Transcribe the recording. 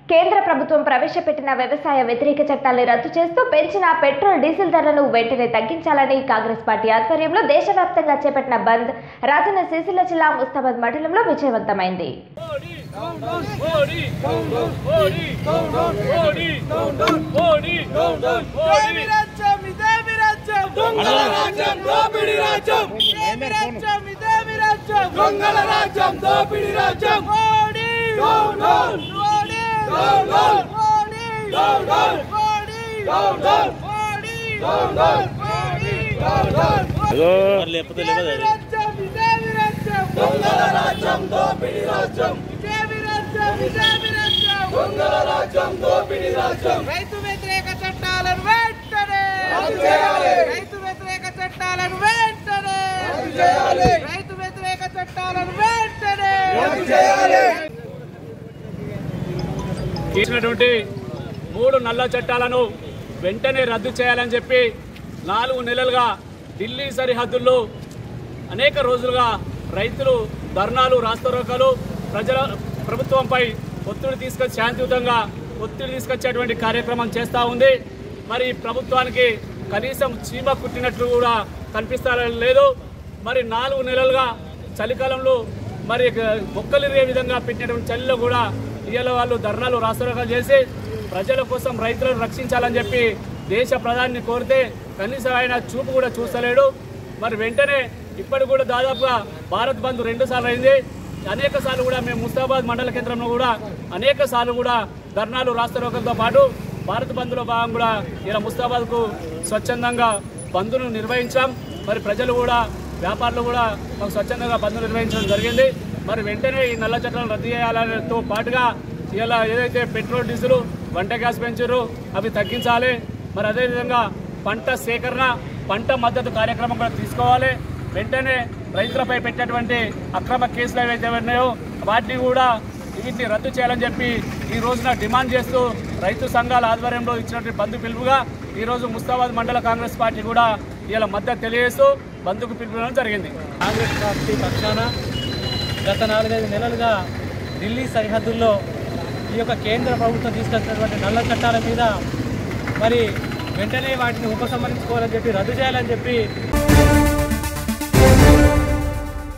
కేంద్ర ప్రభుత్వం ప్రవేశపెట్టిన వ్యవసాయ వ్యతిరేక చట్టాన్ని రద్దు చేస్తూ పెంచిన పెట్రోల్ డీజిల్ ధరలను వెంటనే తగ్గించాలని కాంగ్రెస్ పార్టీ ఆధ్వర్యంలో దేశవ్యాప్తంగా చేపట్టిన బంద్ రాజన్న సిరిసిల్ల జిల్లా ముస్తాబాద్ మండలంలో విజయవంతమైంది మోడీ మోడీ మోడీ మోడీ మోడీ రాజ్యం ఇదేమి రాజ్యం దొంగల రాజ్యం దోపిడి రాజ్యం ఇదేమి రాజ్యం ఇదేమి రాజ్యం దొంగల రాజ్యం దోపిడి రాజ్యం Modi down down Modi down down Modi down down Modi down down Modi down down Modi down down లేకపోతే లేవదు అది. రాజ్యం ఇదేమి రాజ్యం దొంగల రాజ్యం దోపిడి రాజ్యం ఇదేమి రాజ్యం ఇదేమి రాజ్యం దొంగల రాజ్యం దోపిడి రాజ్యం రైతు వ్యతిరేక చట్టాలను వెంటనే రైతు వ్యతిరేక చట్టాలను వెంటనే రైతు వ్యతిరేక చట్టాలను వెంటనే చేసినటువంటి మూడు నల్ల చట్టాలను వెంటనే రద్దు చేయాలని చెప్పి నాలుగు నెలలుగా ఢిల్లీ సరిహద్దుల్లో అనేక రోజులుగా రైతులు ధర్నాలు రాస్తారోకాలు ప్రజల ప్రభుత్వంపై ఒత్తిడి తీసుకొచ్చి శాంతియుతంగా ఒత్తిడి తీసుకొచ్చేటువంటి కార్యక్రమం చేస్తూ ఉంది మరి ప్రభుత్వానికి కనీసం చీమ కుట్టినట్లు కూడా కనిపిస్తా లేదు మరి నాలుగు నెలలుగా చలికాలంలో మరి మొక్కలిరే విధంగా పెట్టినటువంటి చలిలో కూడా ఇవాళ వాళ్ళు ధర్నాలు రాస్తారోకాలు చేసి ప్రజల కోసం రైతులను రక్షించాలని చెప్పి దేశ ప్రధాని కోరితే కనీసం ఆయన చూపు కూడా చూస్తలేడు మరి వెంటనే ఇప్పటి కూడా దాదాపుగా భారత్ బంద్ రెండు సార్లు అయింది అనేక సార్లు కూడా మేము ముస్తాబాద్ మండల కేంద్రంలో కూడా అనేక సార్లు కూడా ధర్నాలు రాస్తారోకలతో పాటు భారత్ బంద్లో భాగం కూడా ఇలా ముస్తాబాద్కు స్వచ్ఛందంగా బంద్ను నిర్వహించాం మరి ప్రజలు కూడా వ్యాపారులు కూడా మాకు స్వచ్ఛందంగా బంద్ నిర్వహించడం జరిగింది మరి వెంటనే ఈ నల్ల చట్టాలను రద్దు చేయాలతో పాటుగా ఇలా ఏదైతే పెట్రోల్ డీజిల్ వంట గ్యాస్ పెంచారో అవి తగ్గించాలి మరి అదేవిధంగా పంట సేకరణ పంట మద్దతు కార్యక్రమం కూడా తీసుకోవాలి వెంటనే రైతులపై పెట్టేటువంటి అక్రమ కేసులు ఏవైతే ఉన్నాయో వాటిని కూడా వీటిని రద్దు చేయాలని చెప్పి ఈ రోజున డిమాండ్ చేస్తూ రైతు సంఘాల ఆధ్వర్యంలో ఇచ్చినటువంటి బంధు పిలుపుగా ఈ రోజు ముస్తాబాద్ మండల కాంగ్రెస్ పార్టీ కూడా ఇలా మద్దతు తెలియజేస్తూ బంధుకు పిలుపుకోవడం జరిగింది కాంగ్రెస్ పార్టీ పక్షాన గత నాలుగైదు నెలలుగా ఢిల్లీ సరిహద్దుల్లో ఈ యొక్క కేంద్ర ప్రభుత్వం తీసుకొచ్చినటువంటి నల్ల చట్టాల మీద మరి వెంటనే వాటిని ఉపసంహరించుకోవాలని చెప్పి రద్దు చేయాలని చెప్పి